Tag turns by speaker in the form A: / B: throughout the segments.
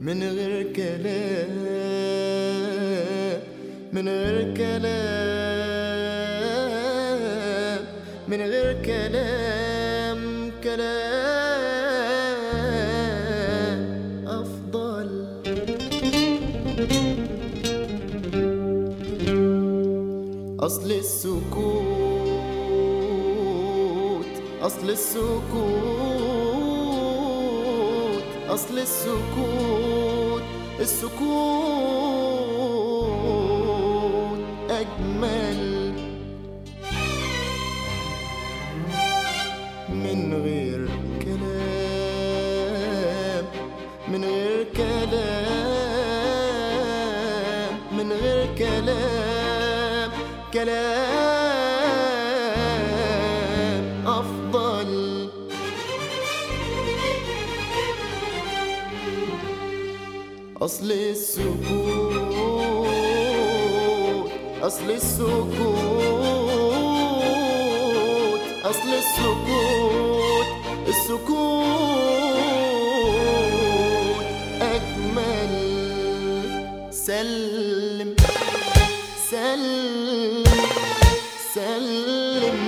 A: من غير كلام من غير كلام من غير كلام كلام أفضل أصل السكوت أصل السكوت أصل السكوت السكوت أجمل من غير كلام من غير كلام من غير كلام كلام أفضل أصل السكوت أصل السكوت أصل السكوت السكوت أجمل سلم سلم سلم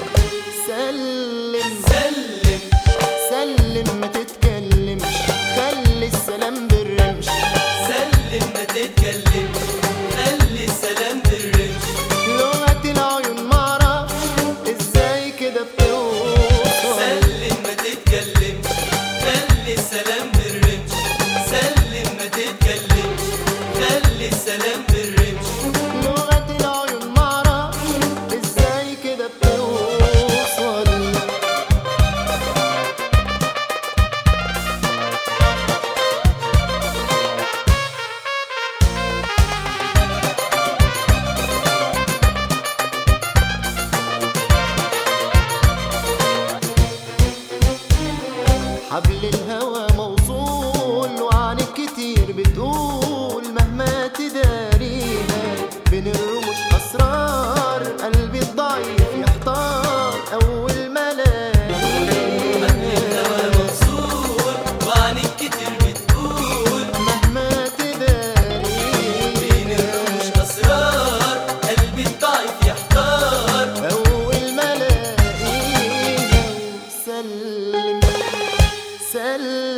A: سلم
B: سلم
A: سلم ما تتكلمش خلي السلام بالرمش
B: سلم ما تتكلمش خلي السلام بالرمش
A: لغة العيون معرفش ازاي كده بتوصل
B: سلم ما تتكلمش خلي السلام بالرمش سلم ما تتكلمش خلي السلام بالرمش
A: لغة العيون معرفش ازاي كده بتوصل حبل الهوى موصول وعنك كتير بتقول مهما تداريها بين الرموش أسرار قلبي الضعيف يحتار أول ما
B: الهوى
A: الاقيها
B: منصور وعنك كتير بتقول
A: مهما
B: بين الرموش
A: تداريها
B: اسرار قلبي الضعيف يحتار
A: أول ما الاقيها سلم سلم